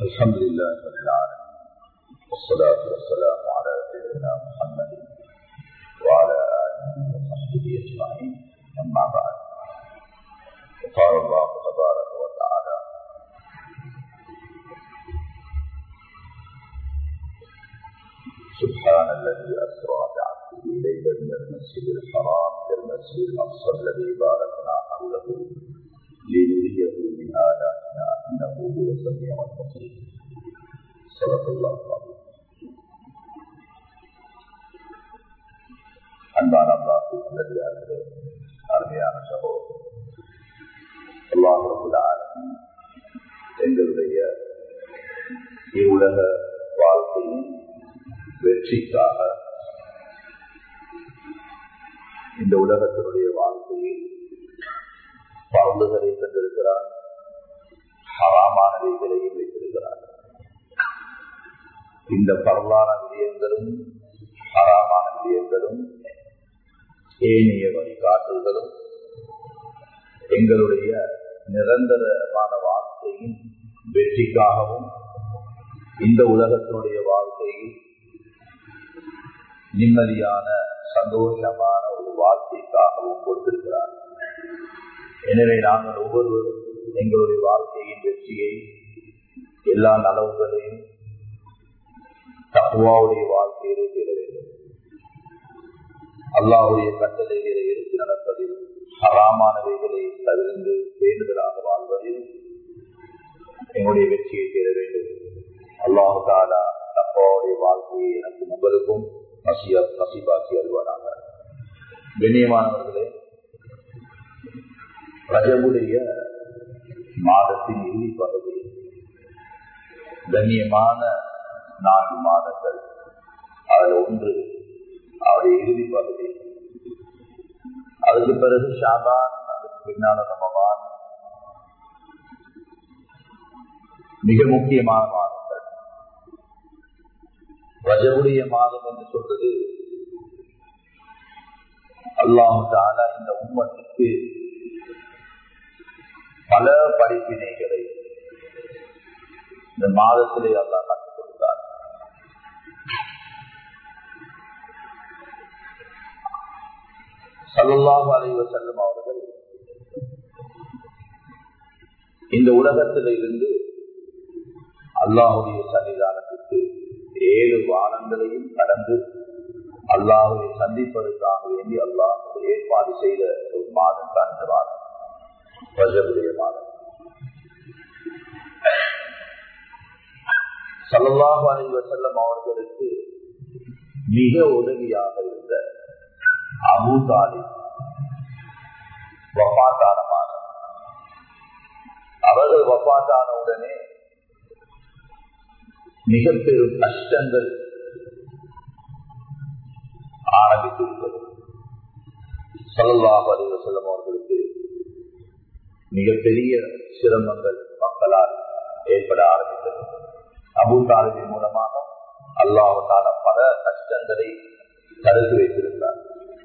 الحمد لله رب العالمين والصلاة والسلام على سيدنا محمد وعلى آله وصحبه أجمعين أما بعد قال الله تبارك وتعالى سبحان الذي أسرى بعبده ليلا من المسجد الحرام إلى المسجد الأقصى الذي باركنا حوله لنريه من آياتنا إنه هو السميع البصير صدق الله العظيم அன்பான அல்லாஹு நல்லதார்களே அருமையான சகோதரர் அல்லாஹ் ரபுல் ஆலமீன் எங்களுடைய இவ்வுலக வாழ்க்கையின் வெற்றிக்காக இந்த உலகத்தினுடைய வாழ்க்கையில் பருந்துகளை தந்திருக்கிறார் ஹராமானவைகளையும் வைத்திருக்கிறார் இந்த பரவான விடயங்களும் ஹராமான விடயங்களும் ஏனைய வழிகாட்டுதலும் எங்களுடைய நிரந்தரமான வாழ்க்கையின் வெற்றிக்காகவும் இந்த உலகத்தினுடைய வாழ்க்கையில் நிம்மதியான சந்தோஷமான ஒரு வாழ்க்கைக்காகவும் கொடுத்திருக்கிறார் எனவே நாங்கள் ஒவ்வொருவரும் எங்களுடைய வாழ்க்கையின் வெற்றியை எல்லா நலவுகளையும் தப்புவாவுடைய வாழ்க்கையிலே பெற வேண்டும் அல்லாவுடைய கட்டளைகளை எடுத்து நடப்பதில் ஹராமானவைகளை தவிர்த்து பேணுதலாக வாழ்வதில் எங்களுடைய வெற்றியை பெற வேண்டும் அல்லாஹு தாலா தப்பாவுடைய வாழ்க்கையை எனக்கு உங்களுக்கும் நசியா நசிபாக்கி அல்வாராங்க கண்ணியமானவர்களே ரஜகுடைய மாதத்தின் இறுதி பகுதி கண்ணியமான நான்கு மாதங்கள் அதில் ஒன்று அவருடைய இறுதி பகுதி அதுக்கு பிறகு ஷாபான் அதுக்கு பின்னால ரமபான் மிக முக்கியமான மாதங்கள் ரஜவுடைய மாதம் என்று சொல்றது அல்லாஹால இந்த உண்மத்துக்கு பல படிப்பினைகளை இந்த மாதத்திலே அல்லாஹ் கற்றுக் கொடுத்தார் சல்லாஹ் அலைவ செல்லும் அவர்கள் இந்த உலகத்தில இருந்து அல்லாஹுடைய சன்னிதானத்திற்கு ஏழு வானங்களையும் கடந்து அல்லாஹுவை சந்திப்பதற்காக வேண்டி அல்லாஹ் ஏற்பாடு செய்த ஒரு மாதம் தான் இந்த மாதம் ரஜபுடைய மாதம் சல்லாஹு அலைவ செல்லம் அவர்களுக்கு மிக உதவியாக இருந்த அபு தாலிப் வப்பாத்தான மாதம் அவர்கள் வப்பாத்தான உடனே மிக பெரும் கஷ்டங்கள் ஆரம்பித்திருந்தது சொல்லல்லாஹ் அறிவு செல்லும் அவர்களுக்கு மிகப்பெரிய சிரமங்கள் மக்களால் ஏற்பட ஆரம்பித்தது அபு தாலிபின் மூலமாக அல்லாஹால பல கஷ்டங்களை தடுத்து வைத்திருந்தார்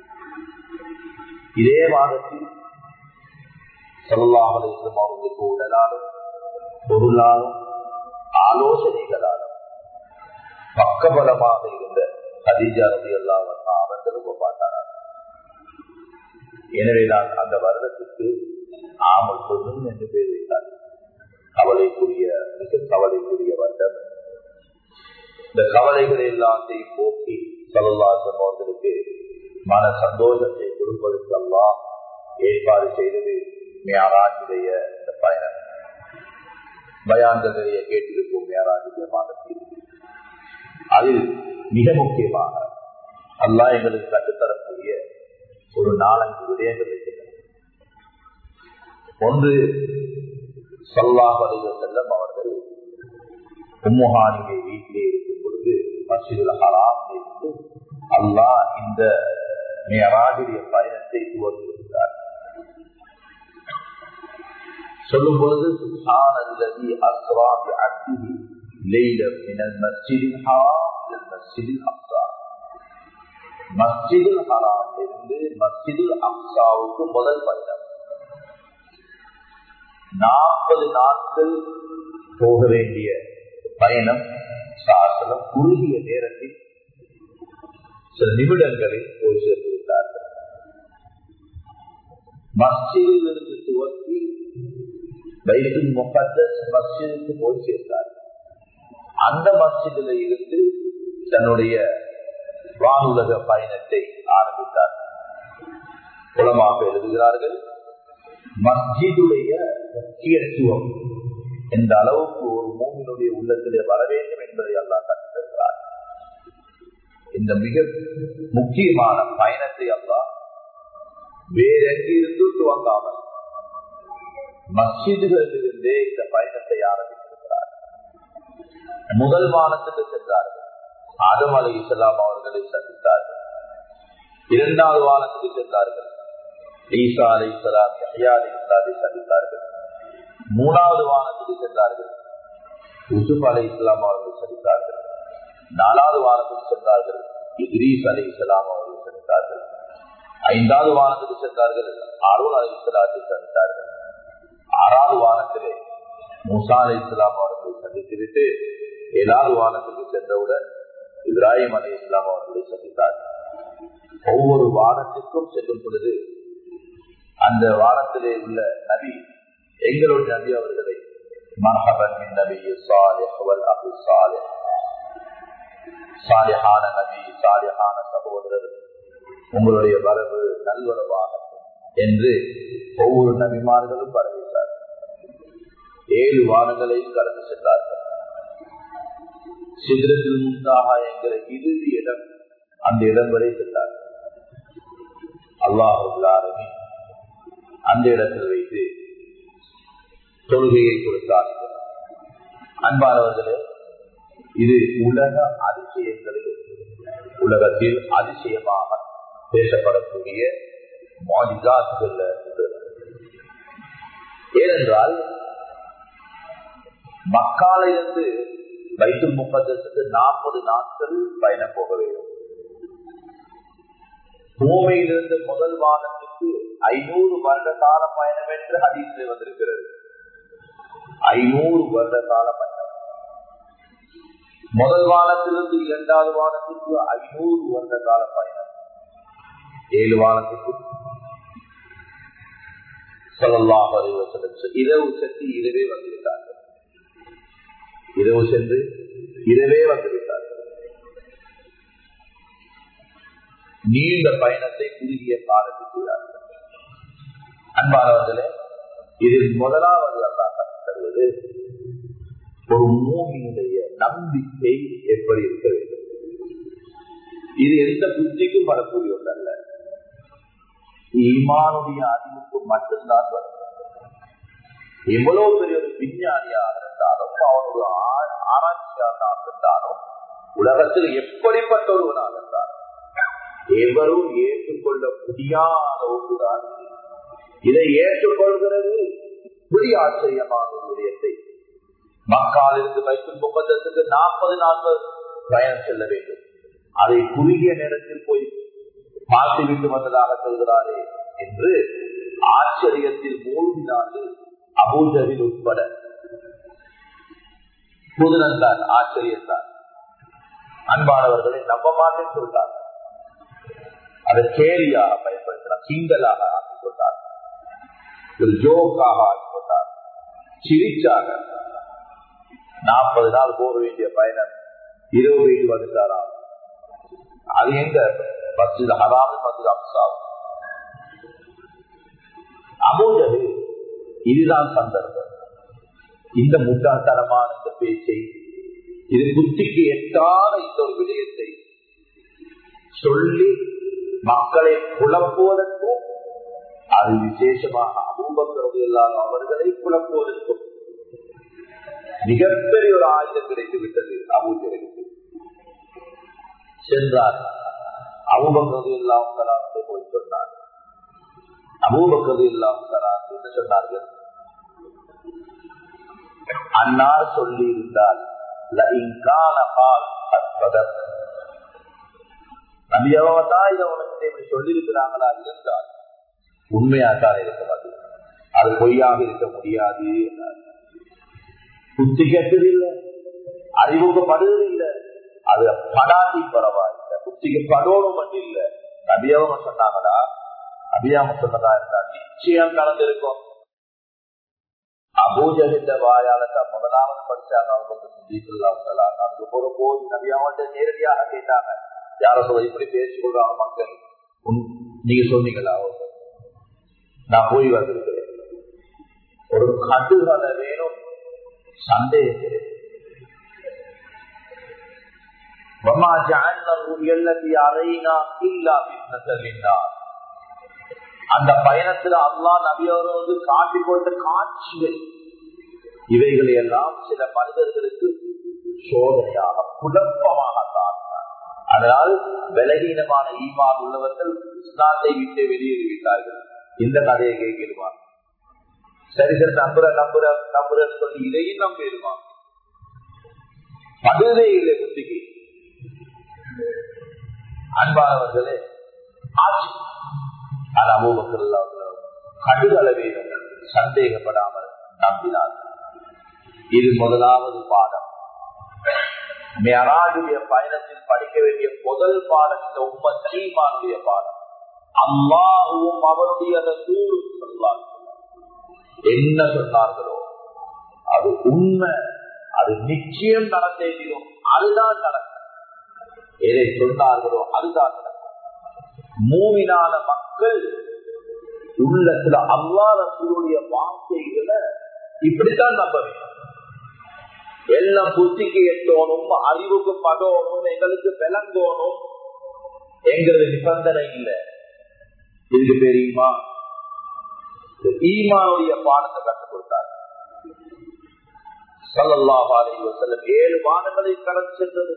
இதே மாதத்தில் சொல்லாமலும் அவர்களுக்கு உடலாலும் பொருளாலும் ஆலோசனைகளாலும் பக்கபலமாக இருந்த கதீஜா ரவி அல்லாவன் அவர்களும் பார்த்தார் எனவேதான் அந்த வருடத்துக்கு ஆமல் சொல்லும் என்று பேர் வைத்தார் கவலைக்குரிய மிக கவலைக்குரிய வருடம் இந்த கவலைகள் எல்லாத்தையும் போக்கி சலல்லாசம் அவர்களுக்கு மன சந்தோஷத்தை கொடுப்பதற்கு எல்லாம் ஏற்பாடு செய்தது மேராஜுடைய இந்த பயணம் பயாந்ததைய கேட்டிருக்கும் மேராஜுடைய மாதத்தில் அதில் மிக முக்கியமாக அல்லா எங்களுக்கு கற்றுத்தரக்கூடிய ஒரு நாலஞ்சு விடயங்கள் இருக்கின்றன ஒன்று சொல்லாஹ் அலிவர் செல்லம் அவர்கள் உம்முஹானிகை வீட்டிலே இருக்கும் பொழுது மசிதுல் ஹராம் இருந்து அல்லாஹ் இந்த மேராஜுடைய பயணத்தை துவங்கியிருந்தார் சொல்லும் பொழுது சுல்தான் அல்லது அஸ்ராபி அக்திஹி ليلة من المسجد الحرام إلى المسجد الأقصى மஸ்ஜிதுல் ஹராம் இருந்து மஸ்ஜிதுல் அக்சாவுக்கு முதல் பயணம் நாற்பது நாட்கள் போக வேண்டிய பயணம் சாசனம் குறுகிய நேரத்தில் சில நிமிடங்களில் போய் சேர்ந்து விட்டார்கள் மஸ்ஜிதில் இருந்து துவக்கி வைத்துல் முகத்தஸ் மஸ்ஜிதுக்கு போய் சேர்ந்தார் அந்த மஸ்ஜிதில் இருந்து தன்னுடைய வானுலக பயணத்தை ஆரம்பித்தார் குளமாக எழுதுகிறார்கள் மஸ்ஜிதுடைய முக்கியத்துவம் எந்த அளவுக்கு ஒரு மூமினுடைய உள்ளத்திலே வர வேண்டும் என்பதை அல்லா கற்றுத்தருகிறார் இந்த மிக முக்கியமான பயணத்தை அல்லா வேற எங்கிருந்து துவங்காமல் மஸ்ஜிதுகளிலிருந்தே இந்த பயணத்தை ஆரம்பித்திருக்கிறார் முதல் வானத்துக்கு சென்றார்கள் ஆதம் அலி இஸ்லாம் அவர்களை சந்தித்தார்கள் இரண்டாவது வானத்துக்கு சென்றார்கள் ஈசா அலி இஸ்லாம் யஹ்யா அலி இஸ்லாத்தை சந்தித்தார்கள் மூணாவது வானத்துக்கு சென்றார்கள் யூசுப் அலி இஸ்லாம் அவர்களை சந்தித்தார்கள் நாலாவது வானத்துக்கு சென்றார்கள் இத்ரீஸ் அலி இஸ்லாம் அவர்களை சந்தித்தார்கள் ஐந்தாவது வானத்துக்கு சென்றார்கள் அருண் அலி இஸ்லாத்தை சந்தித்தார்கள் ஆறாவது வானத்திலே மூசா அலி இஸ்லாம் அவர்களை சந்தித்துவிட்டு ஏழாவது வானத்துக்கு சென்றவுடன் இப்ராஹிம் அலி இஸ்லாம் அவர்களை சந்தித்தார்கள் ஒவ்வொரு வானத்திற்கும் செல்லும் பொழுது அந்த வானத்திலே உள்ள நபி எங்களுடைய நபி அவர்களை மரஹபன் நபி அபு சாலே சாலிஹான நபி சாலிஹான சகோதரர் உங்களுடைய வரவு நல்வரவாகட்டும் என்று ஒவ்வொரு நபிமார்களும் வரவேற்றார் ஏழு வானங்களையும் கலந்து சென்றார்கள் சிதிரத்தில் முந்தாக என்கிற இறுதி இடம் அந்த இடம் வரை சென்றார் அல்லாஹுல்லாருமே அந்த இடத்தில் வைத்து தொழுகையை கொடுத்தார்கள் அன்பானவர்களே இது உலக அதிசயங்களில் உலகத்தில் அதிசயமாக பேசப்படக்கூடிய மாநிலாத்துகள் ஏனென்றால் மக்காலிலிருந்து வைத்துல் முப்பதற்கு நாற்பது நாட்கள் பயணம் போக வேண்டும் பூமியிலிருந்து முதல் வானத்துக்கு ஐநூறு வருட கால பயணம் என்று ஹதீஸில் வந்திருக்கிறது ஐநூறு வருட கால பயணம் முதல் வானத்திலிருந்து இரண்டாவது வானத்துக்கு ஐநூறு வருட கால பயணம் ஏழு வானத்துக்கு சொல்லலாம் இரவு சக்தி இரவே வந்துவிட்டார்கள் இரவு சென்று இரவே வந்துவிட்டார்கள் நீண்ட பயணத்தை குறுகிய காலத்தில் செய்தார்கள் அன்பானவர்களே இதில் முதலாவது அல்லா தருவது ஒரு மூமியினுடைய நம்பிக்கை எப்படி இருக்க வேண்டும் இது எந்த புத்திக்கும் வரக்கூடிய ஒன்றல்ல ஈமானுடைய அறிவுக்கு மட்டும்தான் வரும் எவ்வளவு பெரிய ஒரு விஞ்ஞானியாக இருந்தாலும் அவனுடைய ஆராய்ச்சியாக இருந்தாலும் உலகத்தில் எப்படிப்பட்ட ஒருவனாக இருந்தாலும் எவரும் ஏற்றுக்கொள்ள முடியாத ஒன்றுதான் இதை ஏற்றுக்கொள்கிறது புதிய ஆச்சரியமான ஒரு விடயத்தை மக்காலிருந்து வைக்கும் முப்பத்தத்துக்கு நாற்பது நாட்கள் பயணம் செல்ல வேண்டும் அதை குறுகிய நேரத்தில் போய் பார்த்துவிட்டு வந்ததாக சொல்கிறாரே என்று ஆச்சரியத்தில் மூழ்கினார்கள் அபூஜரில் உட்பட புதுனந்தான் ஆச்சரியத்தான் அன்பானவர்களை நம்ப மாட்டேன் சொல்றாங்க அதை கேலியாக பயன்படுத்தினார் கிண்டலாக ஆக்கிக் கொண்டார் ஒரு ஜோக்காக ஆக்கிக் கொண்டார் சிரிச்சாக நாற்பது நாள் போக வேண்டிய பயணம் இரவு வீட்டு வந்துட்டாராம் அது எங்க மஸ்ஜித் ஹராம் மஸ்ஜித் அப்சாவ் அபூஜது இதுதான் சந்தர்ப்பம் இந்த முட்டாள்தனமான இந்த பேச்சை இது புத்திக்கு எட்டாத இந்த ஒரு விடயத்தை சொல்லி மக்களை குழப்புவதற்கும் அது விசேஷமாக அபூபக்கிறது இல்லாத அவர்களை குழப்புவதற்கும் மிகப்பெரிய ஒரு ஆயுதம் கிடைத்து விட்டது அபூஜருக்கு சென்றார் அபூபக்கிறது இல்லாமல் போய் சொன்னார் அபூபக்கிறது இல்லாமல் என்ன சொன்னார்கள் அன்னார் சொல்லி இருந்தால் நபியவதான் இதை உனக்கு சொல்லி இருக்கிறாங்களா இருந்தால் உண்மையாத்தான் இருக்க மாட்டேன் அது பொய்யாக இருக்க முடியாது புத்தி கெட்டதில்லை அறிவுக்கு படுவது இல்லை அது படாட்டி பரவாயில்லை புத்திக்கு படோடும் மட்டும் இல்லை நபியவங்க சொன்னாங்களா நபியாம சொன்னதா இருந்தா நிச்சயம் நடந்திருக்கும் அபூஜகிட்ட வாயால தான் முதலாவது படிச்சாங்க அவங்க சிந்திக்கலாம் அதுக்கு போற போய் நபியாவட்ட நேரடியாக கேட்டாங்க யார சொல்ல இப்படி பேசிக் கொள்றாங்க மக்கள் நீங்க சொன்னீங்களா நான் போய் வந்திருக்கிறேன் ஒரு கட்டுகளை வேணும் சந்தேகிக்கிறேன் وما جعلنا الرؤيا التي علينا الا فتنه للناس அந்த பயணத்துல அல்லா நபியவரோடு காட்டி போட்ட காட்சிகள் இவைகளை எல்லாம் சில மனிதர்களுக்கு சோதனையாக குழப்பமாக அதனால் பலகீனமான ஈமான் உள்ளவர்கள் இஸ்லாத்தை விட்டு வெளியேறிவிட்டார்கள் இந்த கதையை கேட்கிடுவான் சரி சரி நம்புற நம்புற நம்புற சொல்லி இதையும் நம்பிடுவான் படுதே இல்லை புத்திக்கு அன்பானவர்களே ஆட்சி அது அபூபக்கர் கடுகளவில் சந்தேகப்படாமல் நம்பினார்கள் இது முதலாவது பாடம் மேராஜுடைய பயணத்தில் படிக்க வேண்டிய முதல் பாடம் இந்த உம்ம சீமானுடைய பாடம் அல்லாஹுவும் அவருடைய ரசூலும் சொல்லார்கள் என்ன சொன்னார்களோ அது உண்மை அது நிச்சயம் நடந்தேனும் அதுதான் நடக்கும் எதை சொன்னார்களோ அதுதான் நடக்கும் மூவினான மக்கள் உள்ளத்துல அல்லா ரசூலுடைய வார்த்தைகளை இப்படித்தான் நம்ப வேண்டும் எல்லாம் புத்திக்கு எட்டோனும் அறிவுக்கு படோனும் எங்களுக்கு விளங்கோனும் எங்கிறது நிபந்தனை இல்லை இதுக்கு தெரியுமா ஈமானுடைய பாடத்தை கற்றுக் கொடுத்தார் சல்லல்லாஹு அலைஹி வஸல்லம் ஏழு வானங்களை கடந்து சென்றது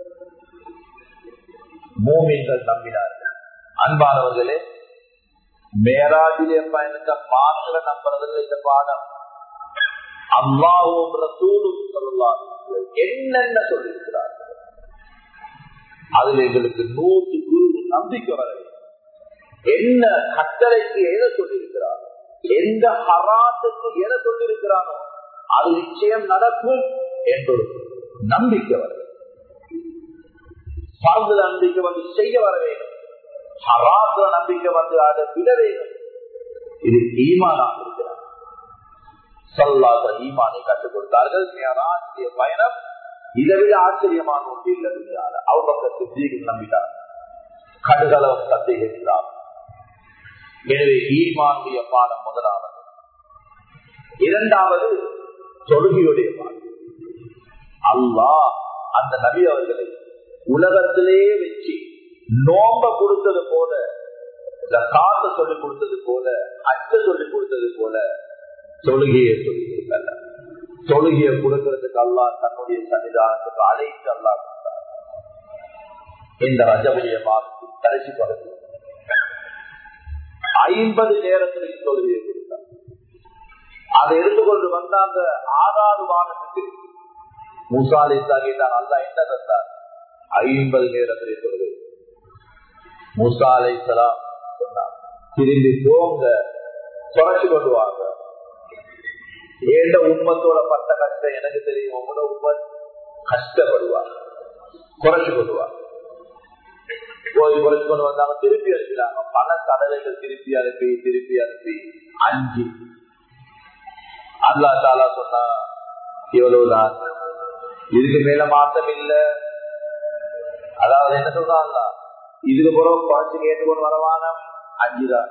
மூமின்கள் நம்பினார்கள் அன்பானவர்களே மேராஜிலே பயணித்த பாடங்களை நம்புறதுல இந்த பாடம் அல்லாவும் ரசூலும் சொல்லலாம் என்னென்ன சொல்லியிருக்கிறார்கள் அதுல எங்களுக்கு நூற்று குரு நம்பிக்கை வர என்ன கட்டளைக்கு என சொல்லியிருக்கிறார் எந்த ஹராத்துக்கு என சொல்லியிருக்கிறானோ அது நிச்சயம் நடக்கும் என்பது நம்பிக்கை வர பறந்து நம்பிக்கை வந்து செய்ய வர வேண்டும் ஹராத்துல நம்பிக்கை வந்து அதை விட வேண்டும் இது ஈமானாக இருக்கிறார் சொல்லாத ஈமானை கற்றுக் கொடுத்தார்கள் பயணம் இதை விட ஆச்சரியமான ஒன்று இல்லை துணியால அவங்க சித்திகள் நம்பிட்டார் கடுகளவு சந்தேகிக்கிறார் எனவே ஈமானுடைய பாடம் முதலாவது இரண்டாவது தொழுகையுடைய பாடம் அல்லாஹ் அந்த நபி அவர்களை உலகத்திலே வச்சு நோம்ப கொடுத்தது போல காத்த சொல்லி கொடுத்தது போல அச்ச சொல்லி கொடுத்தது போல தொழுகையை சொல்லி கொடுக்கல தொழுகையை கொடுக்கறதுக்கு அல்லா தன்னுடைய சன்னிதானத்துக்கு அழைத்து அல்லா கொடுத்தார் இந்த ரஜபுடைய மாதத்தின் கடைசி பகுதி ஐம்பது நேரத்திற்கு தொழுகையை கொடுத்தார் அதை எடுத்துக்கொண்டு வந்த அந்த ஆறாவது வாரத்துக்கு மூசாலை கேட்டார் அல்லா என்ன தந்தார் ஐம்பது நேரத்திலே தொழுகை மூசாலை சலாம் சொன்னார் திரும்பி போங்க குறைச்சு கொண்டு வாங்க ஏண்ட உண்மத்தோட பட்ட கஷ்டம் எனக்கு தெரியும் உங்களோட உண்மை கஷ்டப்படுவார் குறைச்சு கொள்வார் போய் குறைச்சு கொண்டு வந்தாங்க திருப்பி அனுப்பினாங்க பல கதவைகள் திருப்பி அனுப்பி திருப்பி அனுப்பி அஞ்சு அல்லா தாலா சொன்னா இவ்வளவுதான் இதுக்கு மேல மாற்றம் இல்ல அதாவது என்ன சொல்றாங்க இதுக்கு பிறகு குறைச்சு கேட்டுக்கொண்டு வரவானம் அஞ்சுதான்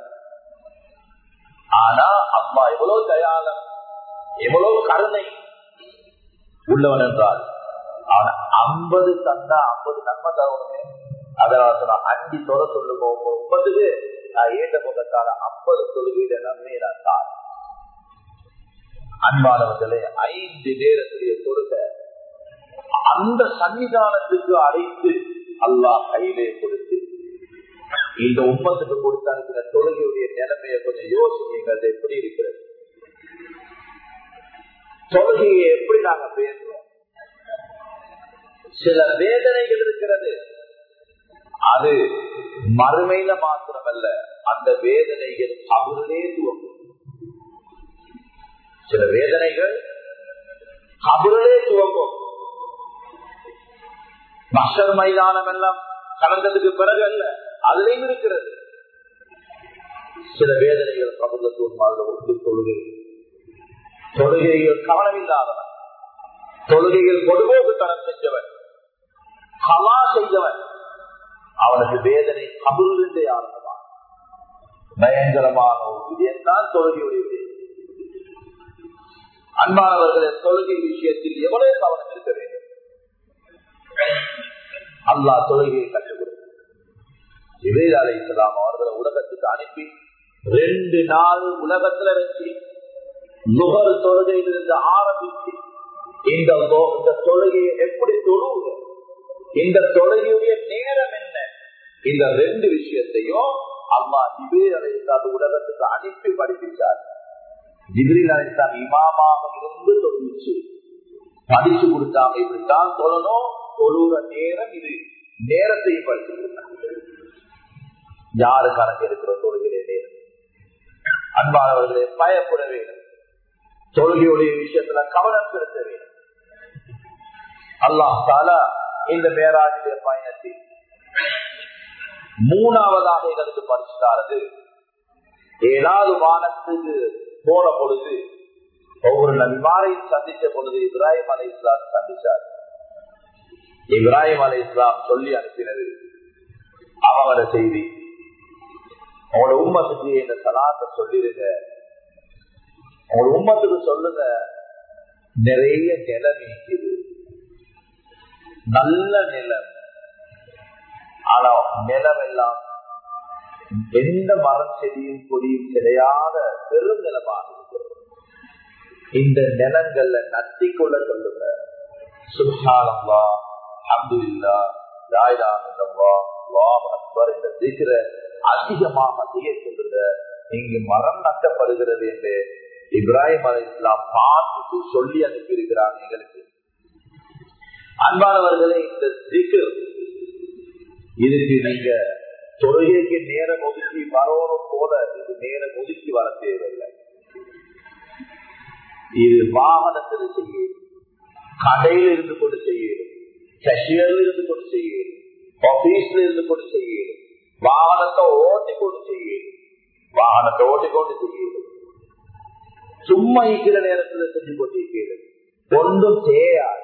ஆனா அம்மா எவ்வளவு தயாளம் எவ்வளவு கருணை உள்ளவன் என்றால் அவன் ஐம்பது தந்தா ஐம்பது நன்மை தரணுமே அதனால சொன்ன அஞ்சு தொலை சொல்லுங்க முப்பதுக்கு நான் ஏற்ற பக்கத்தால ஐம்பது தொழுகையில நன்மையை நான் தான் அன்பானவர்களே ஐந்து நேரத்துடைய தொழுக அந்த சன்னிதானத்துக்கு அழைத்து அல்லாஹ் கையிலே கொடுத்து இந்த உண்மத்துக்கு கொடுத்து அனுப்பின தொழுகையுடைய நிலைமையை கொஞ்சம் யோசிங்க எப்படி இருக்கிறது தொழுகையை எப்படி நாங்க பேசுறோம் சில வேதனைகள் இருக்கிறது அது மறுமையில மாத்திரமல்ல அந்த வேதனைகள் அவர்களே துவங்கும் சில வேதனைகள் கபுரலே துவங்கும் மஷர் மைதானம் எல்லாம் கடந்ததுக்கு பிறகு அல்ல அதுலயும் இருக்கிறது சில வேதனைகள் கபந்தத்தூர் மாதிரி ஒன்று தொழுகை தொழுகைகள் கவனமில்லாதவன் தொழுகைகள் பொதுபோக்குத்தனம் செஞ்சவன் கலா செய்தவன் அவனுக்கு வேதனை கபிலிருந்தே ஆரம்பமாக பயங்கரமான ஒரு விஜயம்தான் தொழுகையுடைய விஜயம் அன்பானவர்களே தொழுகை விஷயத்தில் எவ்வளவு கவனம் இருக்க வேண்டும் அல்லாஹ் தொழுகையை கற்றுக் கொடுத்தார் இவேல் அலை இஸ்லாம் அவர்களை உலகத்துக்கு அனுப்பி ரெண்டு நாள் உலகத்துல வச்சு நுகர் தொழுகையிலிருந்து ஆரம்பிச்சு இந்த இந்த தொழுகையை எப்படி தொழுவுங்க இந்த தொழுகையுடைய நேரம் என்ன இந்த ரெண்டு விஷயத்தையும் அம்மா ஜிபிரில் அலைத்தான் உலகத்துக்கு அனுப்பி படிப்பிச்சார் ஜிபிரில் அலைத்தான் இமாமாக இருந்து தொழிச்சு படிச்சு கொடுத்தாங்க இப்படித்தான் தொழணும் தொழுற நேரம் இது நேரத்தையும் படிச்சு கொடுத்தாங்க யாரு கணக்கு இருக்கிற தொழுகிற நேரம் அன்பானவர்களே பயப்பட வேண்டும் தொழுகையுடைய விஷயத்துல கவனம் செலுத்த வேண்டும் அல்லாஹ் தாலா இந்த மேராஜுடைய பயணத்தில் மூணாவதாக எங்களுக்கு பரிசுதாரது ஏழாவது வானத்துக்கு போன பொழுது ஒவ்வொரு நபிமாரையும் சந்திச்ச பொழுது இப்ராஹிம் அலை இஸ்லாம் சந்திச்சார் இப்ராஹிம் அலை இஸ்லாம் சொல்லி அனுப்பினது அவங்களோட செய்தி உங்களோட உம்மத்துக்கு இந்த சலாத்தை சொல்லிருங்க உங்களோட உம்மத்துக்கு சொல்லுங்க நிறைய நிலம் இருக்குது நல்ல நிலம் ஆனா நிலம் எல்லாம் எந்த மரம் செடியும் கொடியும் கிடையாத பெரும் நிலமாக இருக்கிறது இந்த நிலங்கள்ல நத்தி கொள்ள சொல்லுங்க சுஹானல்லா அப்துல்லா ராயிலானந்தம்வா வாவ் அக்பர் என்ற திகிற அதிகமாக செய்ய சொல்லுங்க இங்கு மரம் நட்டப்படுகிறது என்று இப்ராஹிம் அலி இஸ்லாம் பார்த்து சொல்லி அனுப்பி இருக்கிறார் எங்களுக்கு அன்பானவர்களே இந்த திகர் இதுக்கு நீங்க தொழுகைக்கு நேரம் ஒதுக்கி வரணும் போல இது நேரம் ஒதுக்கி வர தேவையில்லை இது வாகனத்தில் செய்ய கடையில் இருந்து கொண்டு செய்ய கஷியர்ல இருந்து கொண்டு செய்ய ஆபீஸ்ல இருந்து கொண்டு செய்ய வாகனத்தை ஓட்டி கொண்டு செய்ய வாகனத்தை ஓட்டி கொண்டு செய்ய சும்மா இருக்கிற நேரத்தில் செஞ்சு கொண்டு இருக்கிறது ஒன்றும் தேயாது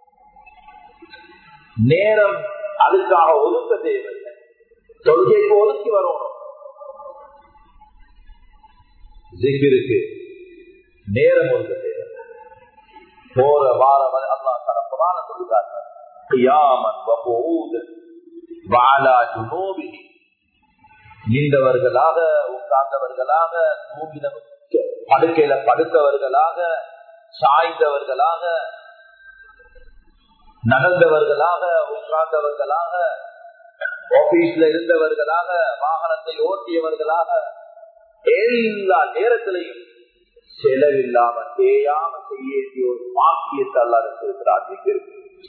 நேரம் அதுக்காக ஒதுக்க தேவையில்லை தொழுகைக்கு ஒதுக்கி வரணும் ஜிகிருக்கு நேரம் ஒதுக்க தேவை போற வார அல்லா தரப்பதான சொல்லுகிறாங்க நீண்டவர்களாக உட்கார்ந்தவர்களாக தூங்கின படுக்கையில படுத்தவர்களாக சாய்ந்தவர்களாக நடந்தவர்களாக உட்கார்ந்தவர்களாக ஆபீஸ்ல இருந்தவர்களாக வாகனத்தை ஓட்டியவர்களாக எல்லா நேரத்திலையும் செலவில்லாம தேயாம செய்ய வேண்டிய ஒரு பாக்கியத்தை அல்ல இருக்கிறார்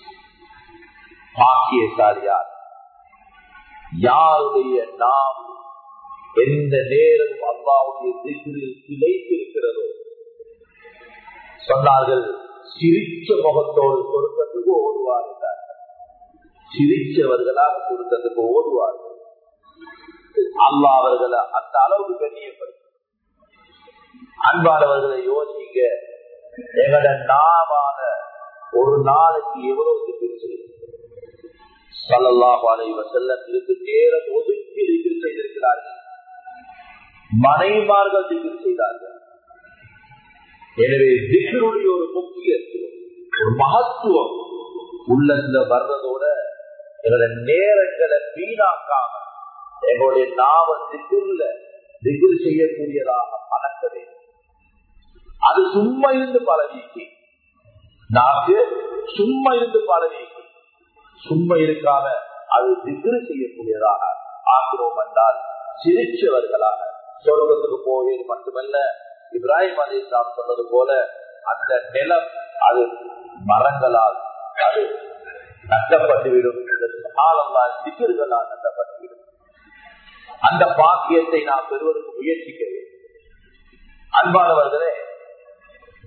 பாக்கியசாலியார் யாருடைய நாம் எந்த நேரம் அல்லாவுடைய திகிரில் திளைத்திருக்கிறதோ சொன்னார்கள் சிரிச்ச முகத்தோடு கொடுக்கறதுக்கு ஓடுவார் சிரிச்சவர்களாக கொடுக்கறதுக்கு ஓடுவார்கள் அல்லா அவர்களை அந்த அளவுக்கு கண்ணியப்படுத்த அன்பானவர்களை யோசிங்க எங்களோட நாமான ஒரு நாளைக்கு எவ்வளவு திகிர் செய்யும் சல்லல்லாஹு அலைஹி வஸல்லம் இதுக்கு நேரம் ஒதுக்கி திகிர் செய்திருக்கிறார்கள் மனைமார்கள் திகிர் செய்தார்கள் எனவே திகருடைய ஒரு முக்கியத்துவம் ஒரு மகத்துவம் உள்ளத்துல வர்றதோட எங்களுடைய நேரங்களை வீணாக்காம எங்களுடைய நாவ திகுர்ல திகுர் செய்யக்கூடியதாக பழக்க வேண்டும் அது சும்மா இருந்து பழகிக்கு நாக்கு சும்மா இருந்து பழகிக்கு சும்மா இருக்காம அது திகுரு செய்யக்கூடியதாக ஆகிறோம் என்றால் சிரிச்சவர்களாக சொர்க்கத்துக்கு போவது மட்டுமல்ல இப்ராஹிம் அலி இஸ்லாம் சொன்னது போல அந்த நிலம் அது மரங்களால் அது நட்டப்பட்டுவிடும் சிக்கர்களால் நட்டப்பட்டுவிடும் அந்த பாக்கியத்தை நாம் பெறுவதற்கு முயற்சிக்க வேண்டும் அன்பானவர்களே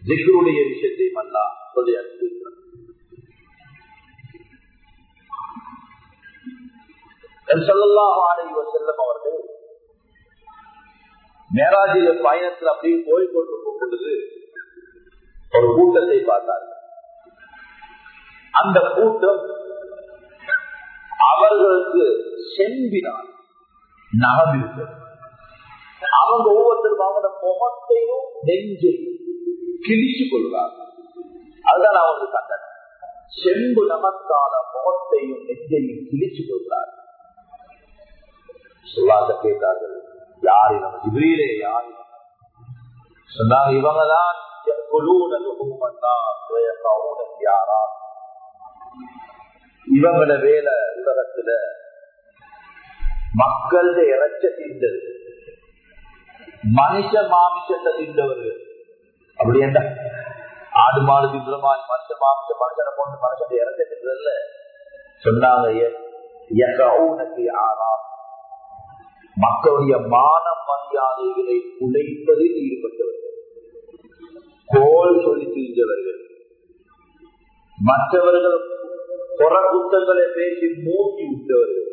ஜிக்ருடைய விஷயத்தையும் அல்லா சொல்லி அனுப்பியிருக்கிறார் செல்லும் அவர்கள் மேராஜில பயணத்தில் அப்படியே போய்கொண்டு பொழுது ஒரு கூட்டத்தை பார்த்தார்கள் அந்த கூட்டம் அவர்களுக்கு செம்பினால் நகர்ந்திருக்கிறது அவங்க ஒவ்வொருத்தரும் அவங்க முகத்தையும் நெஞ்சையும் கிழிச்சு கொள்வார்கள் அதுதான் அவங்களுக்கு தண்டனை செம்பு நமக்கான முகத்தையும் நெஞ்சையும் கிழிச்சு கொள்கிறார்கள் சொல்லாத கேட்டார்கள் யாரு நம்ம ஜிபிரியிலே யாரு சொன்னாங்க இவங்கதான் யாரா இவங்கள வேலை உலகத்துல மக்கள் இறைச்ச திண்டது மனுஷ மாமிசத்தை திண்டவர்கள் அப்படி என்ன ஆடு மாடு தின்றமா மனுஷ மாமிச மனுஷனை கொண்டு மனுஷன் இறைச்ச தின்றதுல சொன்னாங்க யாரா மக்களுடைய மான மரியாதைகளை உழைப்பதில் ஈடுபட்டவர்கள் கோல் சொல்லி திரிஞ்சவர்கள் மற்றவர்கள் புற குத்தங்களை பேசி மூக்கி விட்டவர்கள்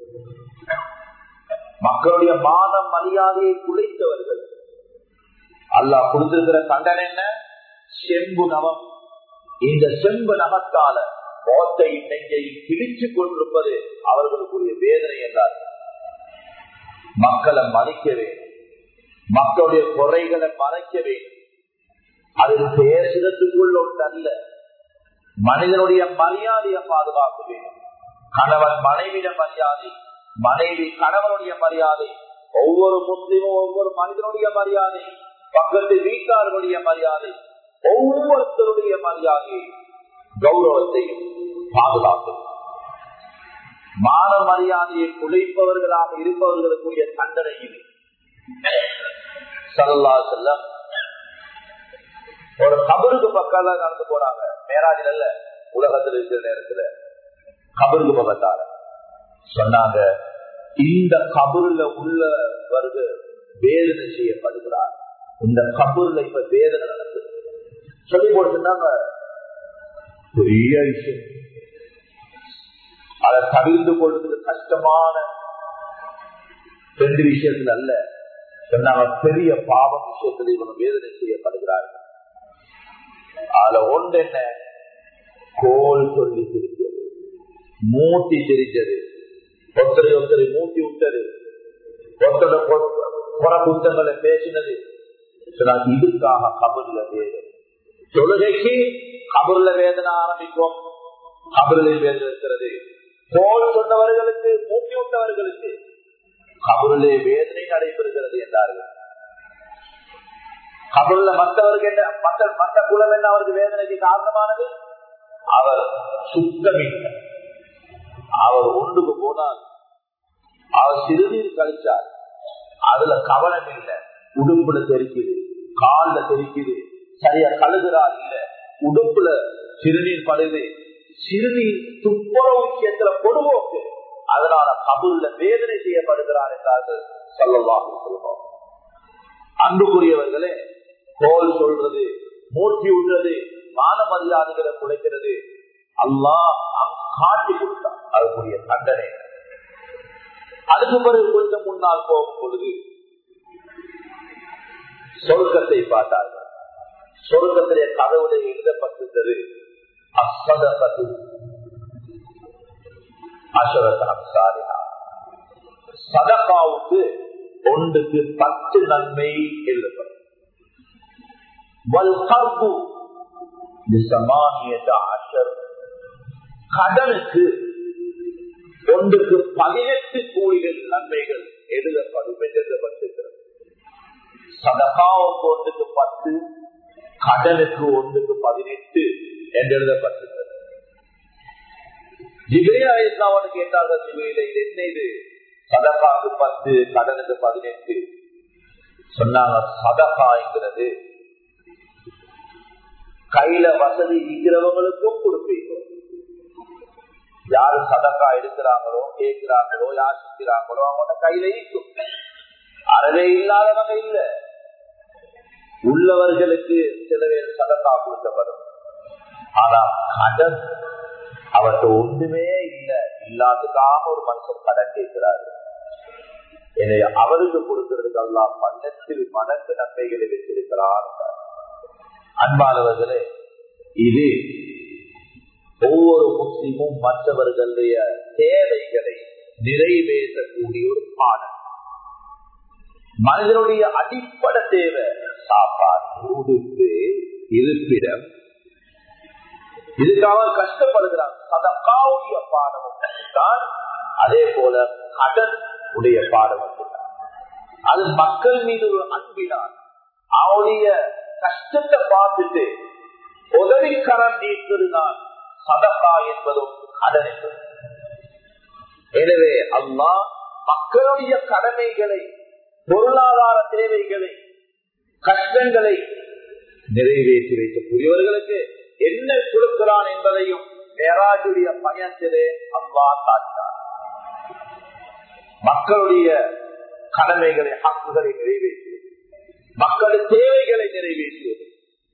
மக்களுடைய மான மரியாதையை குலைத்தவர்கள் அல்லாஹ் கொடுத்திருக்கிற தண்டனை என்ன செம்பு நவம் இந்த செம்பு நகத்தால மோத்தை நெஞ்சை கிழிச்சு கொண்டிருப்பது அவர்களுக்குரிய வேதனை என்றார்கள் மக்களை மறைக்க வேண்டும் மக்களுடைய குறைகளை மறைக்க வேண்டும் அது பேசுறதுக்குள்ள ஒன்று அல்ல மனிதனுடைய மரியாதையை பாதுகாக்க வேண்டும் கணவன் மனைவிட மரியாதை மனைவி கணவனுடைய மரியாதை ஒவ்வொரு முஸ்லிமும் ஒவ்வொரு மனிதனுடைய மரியாதை பக்கத்து வீட்டார்களுடைய மரியாதை ஒவ்வொருத்தருடைய மரியாதையை கௌரவத்தையும் பாதுகாக்கும் மான மரியாதையை குலைப்பவர்களாக இருப்பவர்களுக்குரிய தண்டனை இது சல்லா செல்லம் ஒரு கபருக்கு பக்கம் நடந்து போறாங்க மேராஜில் அல்ல உலகத்தில் இருக்கிற நேரத்துல கபருக்கு பக்கத்தார சொன்னாங்க இந்த கபருல உள்ள வருக வேதனை செய்யப்படுகிறார் இந்த கபூர்ல இப்ப வேதனை நடக்குது சொல்லி போட்டுருந்தாங்க பெரிய விஷயம் அதை தவிர்த்து கொள்வதற்கு கஷ்டமான ரெண்டு விஷயத்துல அல்ல சொன்னாங்க பெரிய பாவம் விஷயத்தில் இவங்க வேதனை செய்யப்படுகிறார்கள் அதுல ஒன்று என்ன கோல் சொல்லி சிரிச்சது மூட்டி சிரிச்சது ஒத்தரை ஒத்தரை மூட்டி விட்டது ஒத்தரை புற புத்தங்களை பேசினது இதுக்காக கபர்ல வேதனை தொழுகைக்கு கபர்ல வேதனை ஆரம்பிக்கும் கபரில் வேதனை இருக்கிறது கோல் சொன்னவர்களுக்கு மூட்டி விட்டவர்களுக்கு கபருளே வேதனை நடைபெறுகிறது என்றார்கள் கபருள்ள மற்றவருக்கு என்ன மற்ற மற்ற குலம் என்ன அவருக்கு வேதனைக்கு காரணமானது அவர் சுத்தமில்லை அவர் ஒன்றுக்கு போனால் அவர் சிறுநீர் கழிச்சார் அதுல கவனம் இல்லை உடுப்புல தெரிக்குது கால்ல தெரிக்குது சரியா கழுகுறார் இல்ல உடுப்புல சிறுநீர் படுது சிறுநீர் துப்புரவு விஷயத்துல பொதுவோக்கு அதனால கபுல்ல வேதனை செய்யப்படுகிறார் என்றார்கள் சொல்லலாம் சொல்லுவோம் அன்புக்குரியவர்களே தோல் சொல்றது மூர்த்தி விடுறது மான மரியாதைகளை குலைக்கிறது அல்லாஹ் காட்டி கொடுத்தார் அதுக்குரிய தண்டனை அதுக்கு பிறகு கொஞ்சம் முன்னால் போகும் பொழுது சொர்க்கத்தை பார்த்தார்கள் சொர்க்கத்திலே கதவுடைய எழுதப்பட்டிருந்தது அசதபது அசரசாரியா சதகாவுக்கு ஒன்றுக்கு பத்து நன்மை எழுதப்படும் கடனுக்கு ஒன்றுக்கு பதினெட்டு கூலிகள் நன்மைகள் எழுதப்படும் என்று எழுதப்பட்டிருக்கிறது சதகாவுக்கு ஒன்றுக்கு பத்து கடனுக்கு ஒன்றுக்கு பதினெட்டு என்று எழுதப்பட்டிருக்கிறது ஜிபிரியாவுக்கு கேட்டார்கள் ஜிபிரியில இது என்ன இது சதகாக்கு பத்து கடனுக்கு பதினெட்டு சொன்னாங்க சதகாங்கிறது கையில வசதி இருக்கிறவங்களுக்கும் கொடுப்பீங்க யாரு சதக்கா எடுக்கிறாங்களோ கேட்கிறாங்களோ யாசிக்கிறாங்களோ அவங்க கையில ஈக்கும் அறவே இல்லாதவங்க இல்ல உள்ளவர்களுக்கு சில பேர் சதக்கா கொடுக்கப்படும் ஆனா கடன் அவர்கிட்ட ஒன்றுமே இல்ல எல்லாத்துக்காக ஒரு மனுஷன் கடன் கேட்கிறாரு என்னை அவருக்கு கொடுக்கிறதுக்கு அல்லா பன்னெண்டு மடங்கு நன்மைகளை வச்சிருக்கிறார் அன்பானவர்களே இது ஒவ்வொரு முஸ்லிமும் மற்றவர்களுடைய தேவைகளை நிறைவேற்றக்கூடிய ஒரு பாடம் மனிதனுடைய அடிப்படை தேவை சாப்பாடு உடுப்பு இருப்பிடம் இதுக்காக கஷ்டப்படுகிறான் சதக்காவுடைய பாடமும் தான் அதே போல கடன் உடைய பாடமும் தான் அது மக்கள் மீது ஒரு அன்பினான் அவனுடைய கஷ்டத்தை பார்த்துட்டு உதவி கரம் நீட்டுதான் சதக்கா என்பதும் கடன் என்பதும் எனவே அம்மா மக்களுடைய கடமைகளை பொருளாதார தேவைகளை கஷ்டங்களை நிறைவேற்றி வைக்கக்கூடியவர்களுக்கு என்ன கொடுக்கிறான் என்பதையும் மேராஜுடைய பயத்திலே அம்மா காட்டினார் மக்களுடைய கடமைகளை ஹக்குகளை நிறைவேற்றுவது மக்களின் தேவைகளை நிறைவேற்றுவது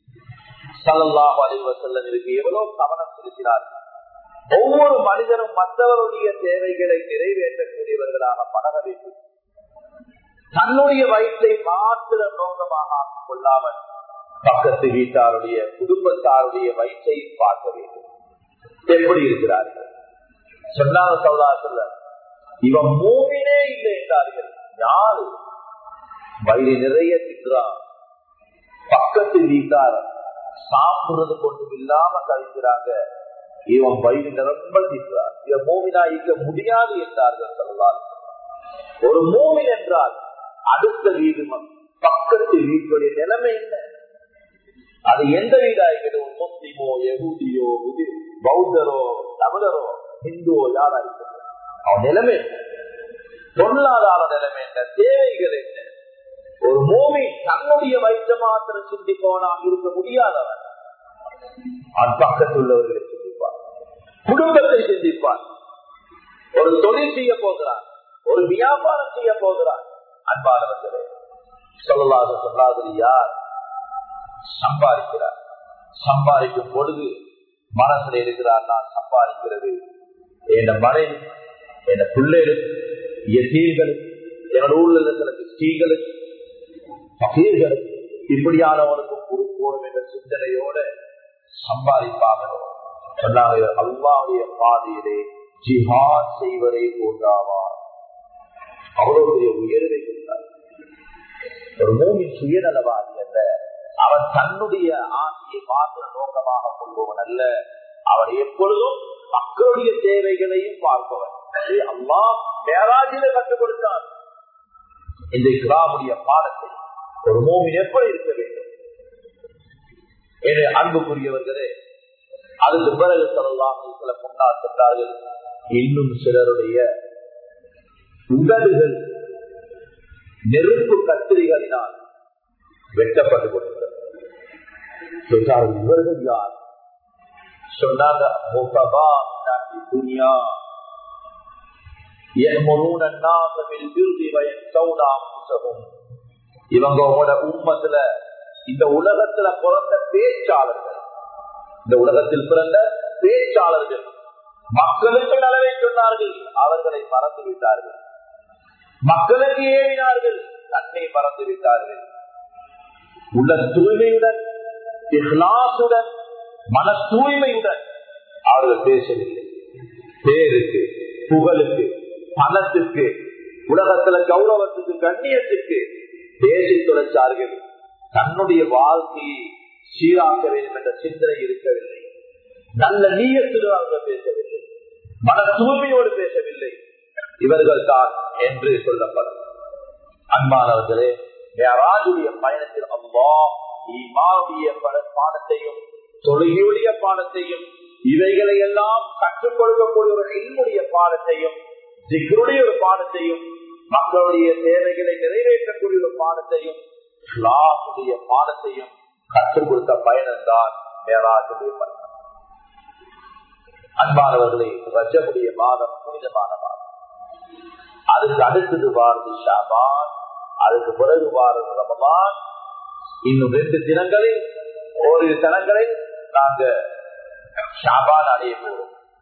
சல்லாஹ் அலிவசல்லமிற்கு எவ்வளவு கவனம் செலுத்தினார் ஒவ்வொரு மனிதனும் மற்றவருடைய தேவைகளை நிறைவேற்றக்கூடியவர்களாக பழக வேண்டும் தன்னுடைய வயிற்றை மாத்திர நோக்கமாக ஆக்கிக் கொள்ளாமல் பக்கத்து வீட்டாருடைய குடும்பத்தாருடைய வயிற்றையும் பார்க்க வேண்டும் எப்படி இருக்கிறார்கள் சொன்னாங்க சொல்லா சொல்ல இவன் மூவினே இல்லை என்றார்கள் யாரு வயிறு நிறைய தின்றான் பக்கத்து வீட்டார் சாப்பிடுறது கொண்டும் இல்லாம கழிக்கிறாங்க இவன் வயிறு நிரம்ப தின்றார் இவன் மூவினா இங்க முடியாது என்றார்கள் சொல்லலாம் ஒரு மூவின் என்றால் அடுத்த வீடு பக்கத்து வீட்டுடைய நிலைமை என்ன அது எந்த வீடாயிருக்கிறது முஸ்லிமோ எகுதியோ பௌத்தரோ தமிழரோ ஹிந்துவோ யாரா இருக்கிறது அவன் நிலைமை பொருளாதார நிலைமை என்ன தேவைகள் என்ன ஒரு மூமி தன்னுடைய வயிற்று மாத்திரம் சிந்திப்பவனா இருக்க முடியாதவன் அவன் பக்கத்தில் உள்ளவர்களை சிந்திப்பான் குடும்பத்தை சிந்திப்பான் ஒரு தொழில் செய்ய போகிறான் ஒரு வியாபாரம் செய்ய போகிறான் அன்பானவர்களே சொல்லலாத சொல்லாதது யார் சம்பாதிக்கிறார் சம்பாதிக்கும் பொழுது மனசுல இருக்கிறார் நான் சம்பாதிக்கிறது என் மனைவி என் பிள்ளைகள் எத்தீர்கள் என் ஊர்ல இருக்கிற ஸ்ரீகளுக்கு பகீர்களுக்கு இப்படியானவனுக்கு போடும் என்ற சிந்தனையோட சம்பாதிப்பாங்க சொன்னாங்க அல்லாவுடைய பாதையிலே ஜிஹாத் செய்வதை போன்றாவார் அவ்வளவு பெரிய உயர்வை கொடுத்தார் ஒரு மூமின் சுயநலவாதி அல்ல அவன் தன்னுடைய ஆசையை மாத்திர நோக்கமாக கொள்பவன் அல்ல அவன் எப்பொழுதும் மக்களுடைய தேவைகளையும் பார்ப்பவன் அம்மா மேராஜில கற்றுக் கொடுத்தான் இந்த கிராமுடைய பாடத்தை ஒரு மூமின் எப்படி இருக்க வேண்டும் என அன்புக்குரியவர்களே அதுக்கு பிறகு சொல்லலாம் சில முன்னாள் சொன்னார்கள் இன்னும் சிலருடைய உடல்கள் நெருப்பு கத்திரிகளினால் வெட்டப்பட்டுக் கொண்டிருக்கிறது இவர்கள் யார் சொன்னாங்க துனியா இவங்க உங்களோட உண்மத்துல இந்த உலகத்துல பிறந்த பேச்சாளர்கள் இந்த உலகத்தில் பிறந்த பேச்சாளர்கள் மக்களுக்கு நலவை சொன்னார்கள் அவர்களை மறந்து விட்டார்கள் மக்களுக்கு ஏறினார்கள் தன்னை மறந்து விட்டார்கள் உள்ள தூய்மையுடன் இஹ்லாசுடன் மன தூய்மையுடன் அவர்கள் பேசவில்லை பேருக்கு புகழுக்கு பணத்துக்கு உலகத்துல கௌரவத்துக்கு கண்ணியத்துக்கு பேசி தொலைச்சார்கள் தன்னுடைய வாழ்க்கையை சீராக்க வேண்டும் என்ற சிந்தனை இருக்கவில்லை நல்ல நீயத்துடன் அவர்கள் பேசவில்லை மன தூய்மையோடு பேசவில்லை இவர்கள் தான் என்று சொல்லப்படும் அன்பானவர்களே யாராஜுடைய பயணத்தில் அம்மா ஈமாவுடைய பாடத்தையும் தொழுகையுடைய பாடத்தையும் இவைகளை எல்லாம் கற்றுக் கொடுக்கக்கூடிய ஒரு என்னுடைய பாடத்தையும் ஜிக்ருடைய ஒரு பாடத்தையும் மக்களுடைய தேவைகளை நிறைவேற்றக்கூடிய ஒரு பாடத்தையும் கிளாஸுடைய பாடத்தையும் கற்றுக் கொடுத்த பயணம் தான் மேலாஜுடைய பயணம் அன்பானவர்களே ரஜமுடைய மாதம் புனிதமான மாதம் அதுக்கு அடுத்தது வாரது ஷாபான் அதுக்கு பிறகு வாரது ரமபான் இன்னும் ரெண்டு தினங்களில் ஓரிரு தினங்களில் நாங்க ஷாபான் அடைய போறோம்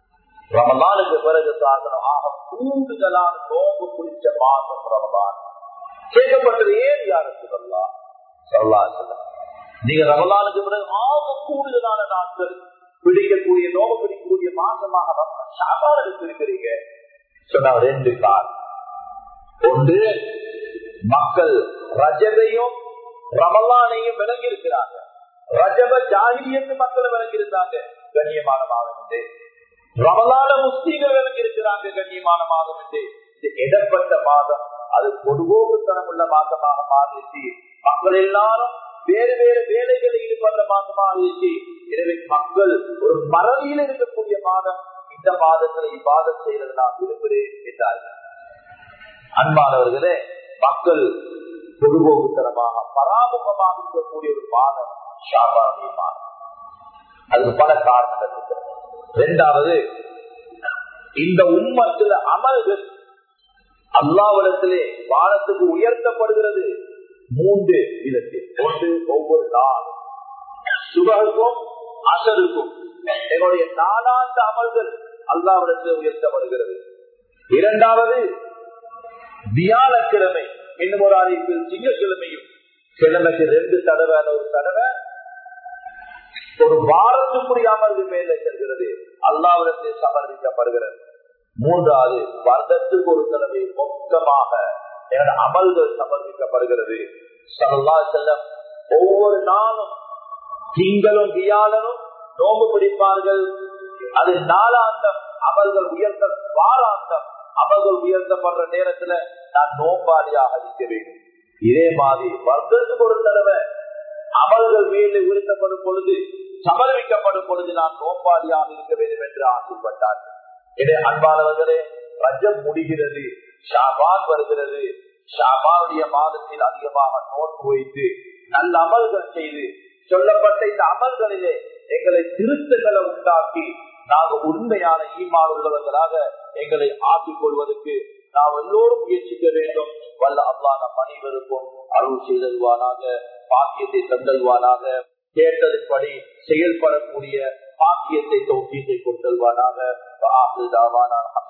ரமலானுக்கு பிறகு சாதனம் ஆக கூடுதலான நோம்பு குறிச்ச மாதம் ரமலான் கேட்கப்பட்டது ஏன் யாரு சொல்லலாம் சொல்லா சொல்ல நீங்க ரமலானுக்கு பிறகு ஆக கூடுதலான நாட்கள் பிடிக்கக்கூடிய நோம்பு பிடிக்கக்கூடிய மாசமாக சாப்பாடு எடுத்திருக்கிறீங்க சொன்ன ரெண்டு கால் ஒன்று மக்கள் ரஜதையும் ரமலானையும் விளங்கி இருக்கிறாங்க ரஜப ஜாகிரியத்து மக்கள் விளங்கி இருந்தாங்க கண்ணியமான மாதம் என்று ரமலான முஸ்லீம்கள் விளங்கி இருக்கிறாங்க கண்ணியமான மாதம் என்று இது இடப்பட்ட மாதம் அது பொதுவோக்குத்தனம் உள்ள மாதமாக மாறிச்சு மக்கள் எல்லாரும் வேறு வேறு வேலைகளில் ஈடுபடுற மாதமாக இருந்துச்சு எனவே மக்கள் ஒரு மறதியில் இருக்கக்கூடிய மாதம் இந்த மாதத்துல இவ்வாதம் செய்யறது நான் விரும்புகிறேன் என்றார்கள் அன்பானவர்களே மக்கள் பொதுபோக்குத்தனமாக பராமுகமாக இருக்கக்கூடிய ஒரு மாதம் ஷாபானிய மாதம் அதுக்கு பல காரணங்கள் இருக்கு இரண்டாவது இந்த உம்மத்துல அமல்கள் அல்லாவிடத்திலே வானத்துக்கு உயர்த்தப்படுகிறது மூன்று விதத்தில் ஒன்று ஒவ்வொரு நாளும் சுபகுக்கும் அசருக்கும் எங்களுடைய நாளாந்த அமல்கள் அல்லாவிடத்தில் உயர்த்தப்படுகிறது இரண்டாவது வியாழக்கிழமை இன்னும் ஒரு அறிவிப்பில் திங்கக்கிழமையும் கிழமைக்கு ரெண்டு தடவை ஒரு தடவை ஒரு வாரத்துக்குரிய அமர்வு மேலே செல்கிறது அல்லாவிடத்தில் சமர்ப்பிக்கப்படுகிறது மூன்றாவது வருடத்துக்கு ஒரு தடவை மொத்தமாக என்னோட அமல்கள் சமர்ப்பிக்கப்படுகிறது சல்லா செல்லம் ஒவ்வொரு நாளும் திங்களும் வியாழனும் நோம்பு பிடிப்பார்கள் அது நாளாந்தம் அமல்கள் உயர்த்த வாராந்தம் அமல்கள் உயர்த்தப்படுற நேரத்துல நான் நோம்பாளியாக இருக்க வேண்டும் இதே மாதிரி வருடத்துக்கு ஒரு தடவை அமல்கள் மேலே உயர்த்தப்படும் பொழுது சமர்ப்பிக்கப்படும் பொழுது நான் நோம்பாளியாக இருக்க வேண்டும் என்று ஆசைப்பட்டார்கள் எனவே அன்பானவர்களே ரஜம் முடிகிறது ஷாபான் வருகிறது ஷாபானுடைய மாதத்தில் அதிகமாக நோன்பு வைத்து நல்ல அமல்கள் செய்து சொல்லப்பட்ட இந்த அமல்களிலே எங்களை திருத்தங்களை உண்டாக்கி நாங்கள் உண்மையான ஈமான் உள்ளவர்களாக எங்களை ஆக்கிக் கொள்வதற்கு நாம் எல்லோரும் முயற்சிக்க வேண்டும் வல்ல அல்லா நம் அனைவருக்கும் அருள் செய்தல்வானாக பாக்கியத்தை தந்தல்வானாக கேட்டதின்படி செயல்படக்கூடிய பாக்கியத்தை தோற்றியத்தை கொடுத்தல்வானாக